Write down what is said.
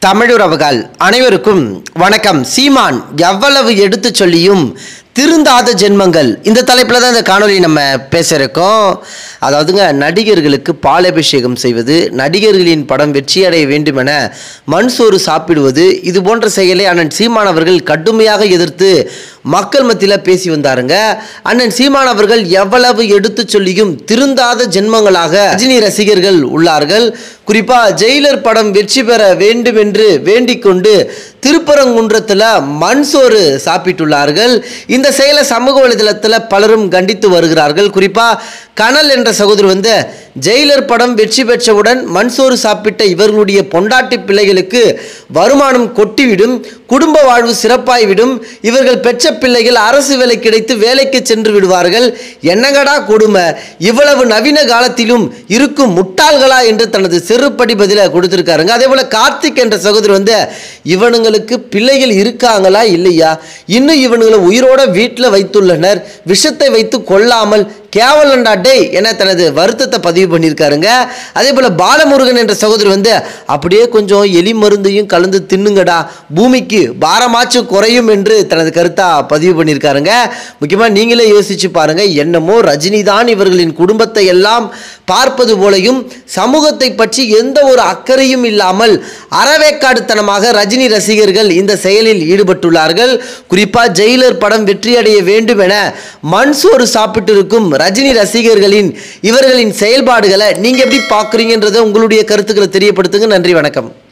தமிழுறவுகள் அனைவருக்கும் வணக்கம் சீமான் எவ்வளவு எடுத்து சொல்லியும் திருந்தாத ஜென்மங்கள் இந்த தலைப்பில் தான் இந்த காணொலி நம்ம பேச இருக்கோம் அதாவதுங்க நடிகர்களுக்கு பாலபிஷேகம் செய்வது நடிகர்களின் படம் வெற்றியடைய வேண்டுமென மண்சோறு சாப்பிடுவது இது போன்ற செயலை அண்ணன் சீமான் அவர்கள் கடுமையாக எதிர்த்து மக்கள் மத்தியில் பேசி வந்தாருங்க அண்ணன் சீமான் அவர்கள் எவ்வளவு எடுத்து சொல்லியும் திருந்தாத ஜென்மங்களாக ரஜினி ரசிகர்கள் உள்ளார்கள் குறிப்பா ஜெயிலர் படம் வெற்றி பெற வேண்டும் என்று வேண்டிக் கொண்டு திருப்பரங்குன்றத்தில் மண் சோறு சாப்பிட்டுள்ளார்கள் இந்த செயலை சமூக வலைதளத்தில் பலரும் கண்டித்து வருகிறார்கள் குறிப்பா கனல் என்ற சகோதரர் வந்து ஜெயிலர் படம் வெற்றி பெற்றவுடன் மண்சோறு சாப்பிட்ட இவர்களுடைய பொண்டாட்டி பிள்ளைகளுக்கு வருமானம் கொட்டிவிடும் குடும்ப வாழ்வு சிறப்பாய்விடும் இவர்கள் பெற்ற பிள்ளைகள் அரசு வேலை கிடைத்து வேலைக்கு சென்று விடுவார்கள் என்னங்கடா கொடுமை இவ்வளவு நவீன காலத்திலும் இருக்கும் முட்டாள்களா என்று தனது செருப்படி பதில கொடுத்திருக்காருங்க அதே போல கார்த்திக் என்ற சகோதரர் வந்து இவனுங்களுக்கு பிள்ளைகள் இருக்காங்களா இல்லையா இன்னும் இவனுங்களை உயிரோட வீட்டில் வைத்துள்ளனர் விஷத்தை வைத்து கொல்லாமல் கேவலண்டா டேய் என தனது வருத்தத்தை பதிவு பண்ணியிருக்காருங்க அதே போல் பாலமுருகன் என்ற சகோதரர் வந்து அப்படியே கொஞ்சம் எலி மருந்தையும் கலந்து தின்னுங்கடா பூமிக்கு பாரமாச்சும் குறையும் என்று தனது கருத்தா பதிவு பண்ணியிருக்காருங்க முக்கியமாக நீங்களே யோசிச்சு பாருங்க என்னமோ ரஜினி தான் இவர்களின் குடும்பத்தை எல்லாம் பார்ப்பது போலையும் சமூகத்தை பற்றி எந்த ஒரு அக்கறையும் இல்லாமல் அறவேக்காடுத்தனமாக ரஜினி ரசிகர்கள் இந்த செயலில் ஈடுபட்டுள்ளார்கள் குறிப்பாக ஜெயிலர் படம் வெற்றியடைய வேண்டும் என மண்சோறு சாப்பிட்டு இருக்கும் ரஜினி ரசிகர்களின் இவர்களின் செயல்பாடுகளை நீங்க எப்படி பார்க்குறீங்கன்றதை உங்களுடைய கருத்துக்களை தெரியப்படுத்துங்க நன்றி வணக்கம்